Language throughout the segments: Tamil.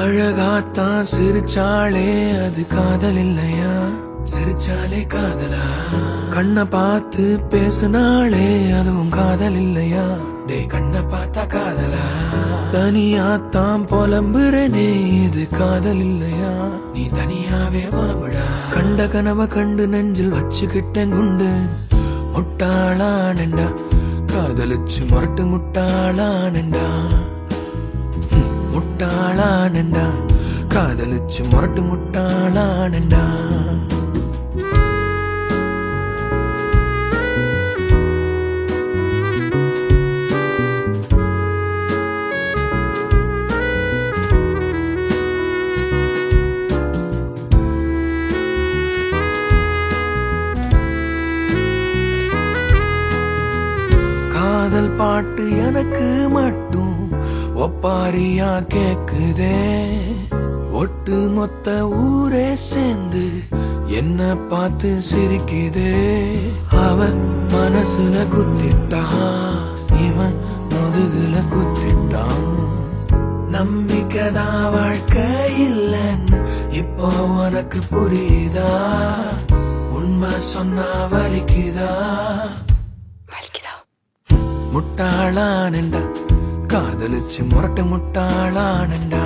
அழகாத்தான் சிரிச்சாளே அது காதல் இல்லையா சிரிச்சாலே காதலா கண்ணை பார்த்து பேசினாளே அதுவும் காதல் இல்லையா டே கண்ணை பார்த்தா காதலா தனியாத்தான் புலம்புறனே இது காதல் இல்லையா நீ தனியாவே புலம்புடா கண்ட கனவை கண்டு நெஞ்சில் வச்சுக்கிட்டேன் குண்டு முட்டாளானண்டா காதலிச்சு முரட்டு முட்டாளானண்டா முட்டாளானண்டா காதலிச்சு முரட்டு முட்டாளானண்டா காதல் பாட்டு எனக்கு மட்டும் ஒப்பாரியா கேக்குதே ஒட்டு மொத்த ஊரே சேர்ந்து என்ன பார்த்து சிரிக்குதே அவன் மனசுல குத்திட்டா இவன் முதுகுல குத்திட்டான் நம்பிக்கைதான் வாழ்க்கை இல்லைன்னு இப்போ உனக்கு புரியுதா உண்மை சொன்னா வலிக்குதா வலிக்குதா முட்டாளானண்டா காதலிச்சு முரட்டு முட்டாளானண்டா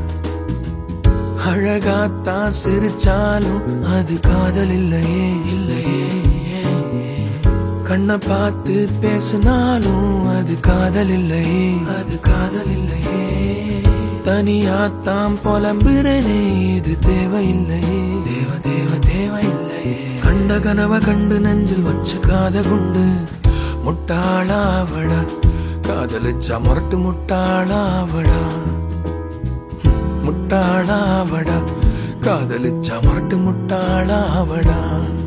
அழகாத்தான் சிரிச்சாலும் அது காதல் இல்லையே இல்லையே கண்ணை பார்த்து பேசினாலும் அது காதல் இல்லையே அது காதல் இல்லையே தனியாத்தான் புலம்புறனே இது தேவையில்லையே தேவ தேவ தேவையில்லையே கண்ட கனவை கண்டு நெஞ்சில் வச்சு காத குண்டு முட்டாளாவடா காதலிச்சா முரட்டு முட்டாளாவடா முட்டாளாவடா காதலிச்சா முரட்டு முட்டாளாவடா